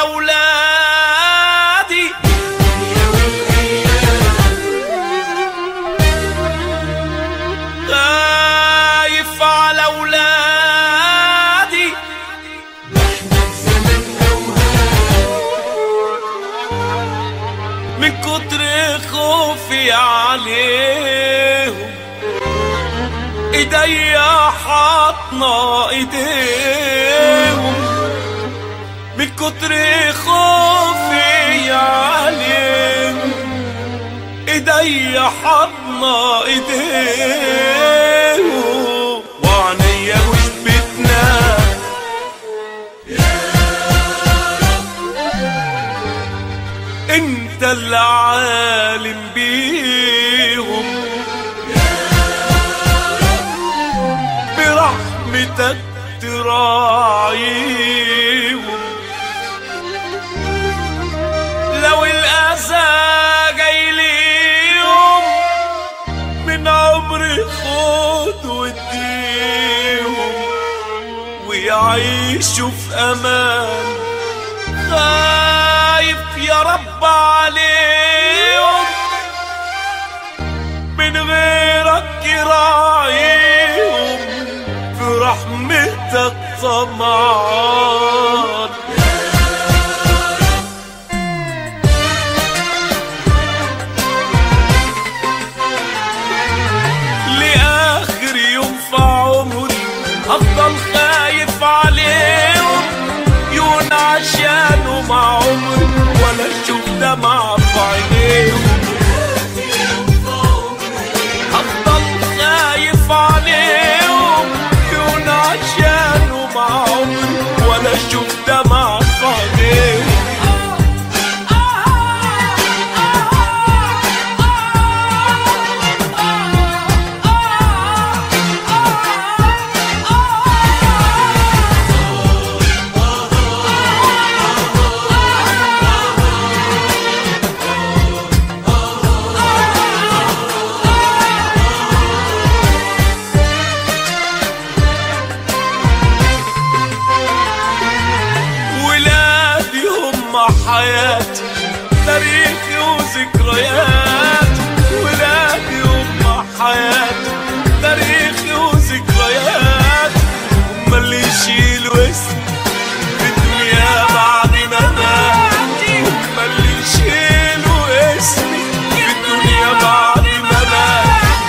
أولادي خايف على أولادي من كتر خوفي عليهم ايديا حاطنا ايديهم من كتر خوفي عليهم ايديا حاطنا ايديهم وعينيا مش بتنام انت اللي عالم بيهم برحمتك تراعيهم لو الأذى جاي ليهم من عمري خد واديهم ويعيشوا في أمان خايف يا رب عليهم من غيرك يراعيهم في رحمتك طمعان لآخر يوم في عمري أفضل خايف عليهم يون عشانه مع عمري ولا أشوف دمع في عينيهم أفضل خايف عليهم يون عشانه مع عمري ولا أشوف دمع في عينيهم ولادي هم حياتي تاريخي وذكرياتي ولادي هم حياتي تاريخي وذكرياتي هم اللي يشيلوا اسمي في الدنيا بعد ما مات هم اللي يشيلوا اسمي في الدنيا بعد ما مات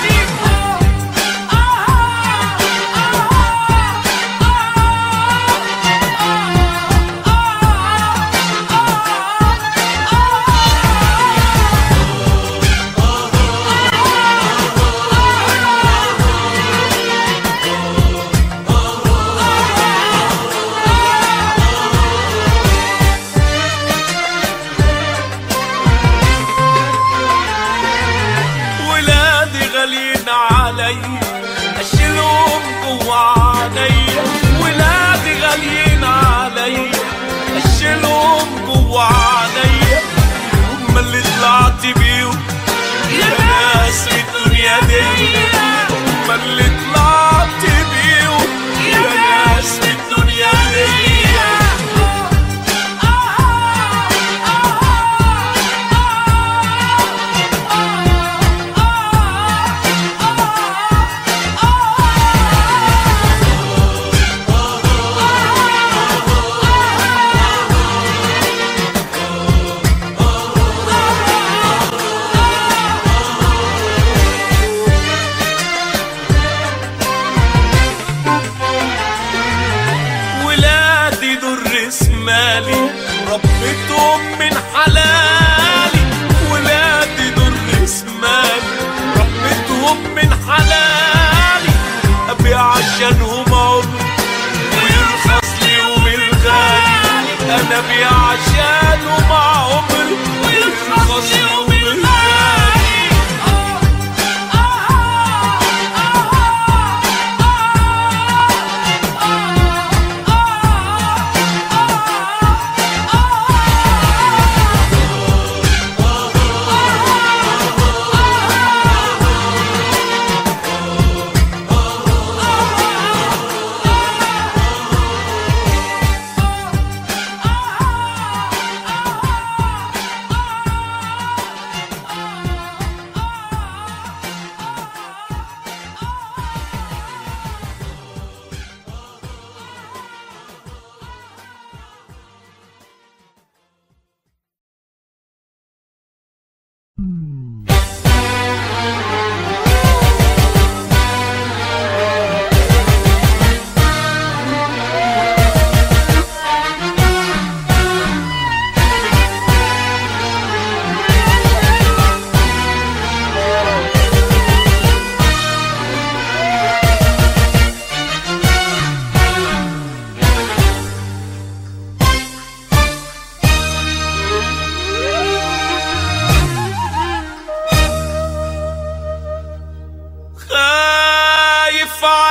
ولادي غاليين علي اشيلهم جوا عينيا ولادي غاليين علي اشيلهم جوا عينيا هم اللي طلعت بيهم يا ناس في الدنيا دي هم اللي طلعت بيهم يا ناس في الدنيا دي ولادي در اسمالي ربيتهم من حلالي ولادي در اسمالي ربيتهم من حلالي ابيع عشانهم عمري ويرخص لي يوم الغالي انا ابيع عشانهم عمري ويرخص لي يوم الغالي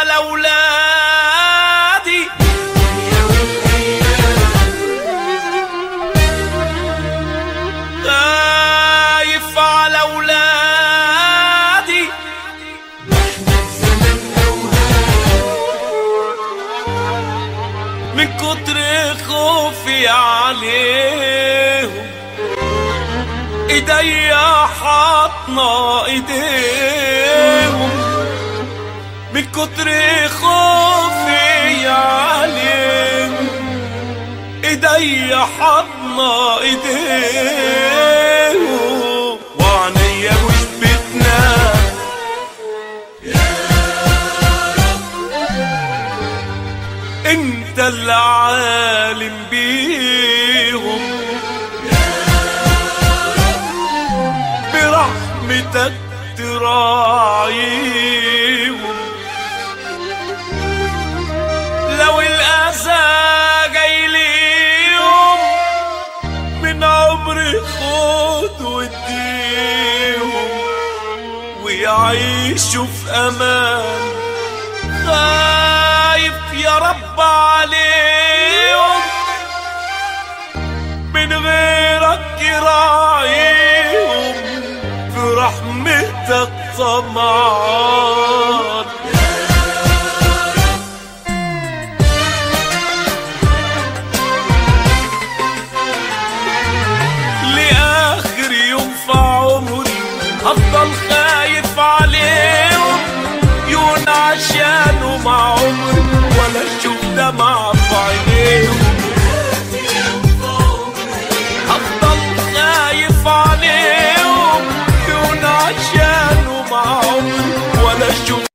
على ولادي خايف على ولادي من كتر خوفي عليهم ايديا حاطنا ايديهم من كتر خوفي عليهم ايديا حاطنا ايديهم وعينيا مش بتنام انت اللي عالم بيهم برحمتك تراعيهم لو الأذى جاي ليهم من عمري خد واديهم ويعيشوا في أمان خايف يا رب عليهم من غيرك يراعيهم في رحمتك طمعان لآخر يوم في عمري هفضل خايف عليهم يون عشانه مع عمري ولا اشوف دمع في عينيهم